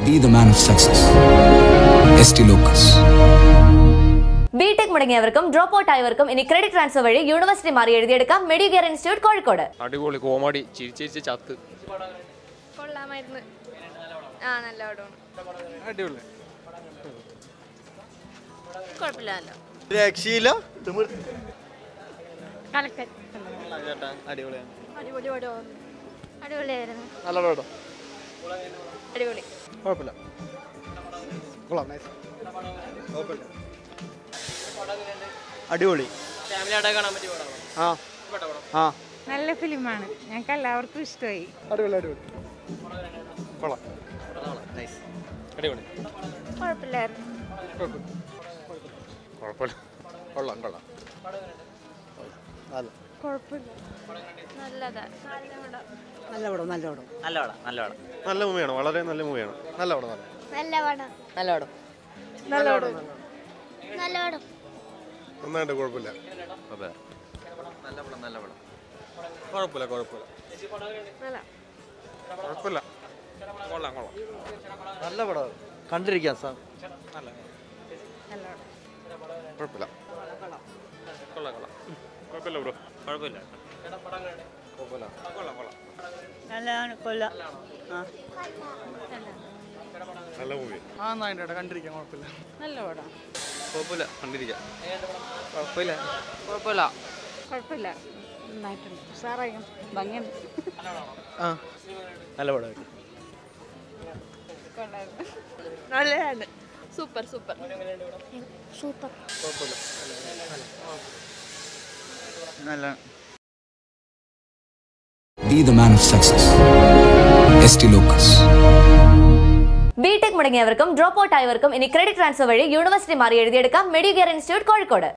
Be the man of success. ST Locus. BTech മുടങ്ങിയവർക്കും drop out ആയവർക്കും ഇനി credit transfer വഴി യൂണിവേഴ്സിറ്റി മാറി എഴുതിയെടുക്കാം മെഡികെയർ ഇൻസ്റ്റിറ്റ്യൂട്ട് കോഴിക്കോട് അടിപൊളി കോമഡി ചിരിച്ചിരിച്ച് ചത്ത് കൊള്ളാമായിരുന്നു ആ നല്ല പടമാണ് അടിപൊളി കുഴപ്പമില്ലല്ലോ രക്ഷയില്ല കലക്കൻ അടിപൊളിയാണ് അടിപൊളി പടമാണ് അടിപൊളിയായിരുന്നു നല്ല പടം അടിപൊളി കുഴപ്പമില്ല കൊള്ളാം നൈസ് കുഴപ്പമില്ല അടിപൊളി ആ ആ നല്ല ഫിലിമാണ് ഞങ്ങൾക്ക് എല്ലാവർക്കും ഇഷ്ടമായി അടിപൊളി അടിപൊളി കൊള്ളാം അടിപൊളി കുഴപ്പമില്ലായിരുന്നു കുഴപ്പമില്ല കൊള്ളാം കൊള്ളാം നല്ല കുഴപ്പമില്ല നല്ലതാ നല്ല മൂവിയാണ് വളരെ നല്ല മൂവിയാണ് നല്ല പടം നല്ല നല്ല പടം നല്ല പടം നല്ല പടം നല്ല പടം നന്നായിട്ട് കുഴപ്പമില്ല കുഴപ്പമില്ല കുഴപ്പമില്ല നല്ല കുഴപ്പമില്ല കൊള്ളാം കൊള്ളാം നല്ല പടം കണ്ടിരിക്കാം സാർ കുഴപ്പമില്ല കൊള്ളാം കൊള്ളാം കുഴപ്പമില്ല ബ്രോ കുഴപ്പമില്ല കൊള്ളാം കൊള്ളാം നല്ലതാണ് കൊല്ലാം നല്ല മൂവി ആ നന്നായിട്ട് കണ്ടിരിക്കാം കുഴപ്പമില്ല നല്ല പടം കുഴപ്പമില്ല കണ്ടിരിക്കാം കുഴപ്പമില്ല നന്നായിട്ടുണ്ട് ഉഷാറായും ഭംഗിയുണ്ട് ആ നല്ല പടമായിട്ട് നല്ലതാണ് സൂപ്പർ സൂപ്പർ സൂപ്പർ നല്ല Be the man of success. ST Locus. BTech മുടങ്ങിയവർക്കും ഡ്രോപ്പ് ഔട്ട് ആയവർക്കും ഇനി ക്രെഡിറ്റ് ട്രാൻസ്ഫർ വഴി യൂണിവേഴ്സിറ്റി മാറി എഴുതിയെടുക്കാം മെഡികെയർ ഇൻസ്റ്റിറ്റ്യൂട്ട് കോഴിക്കോട്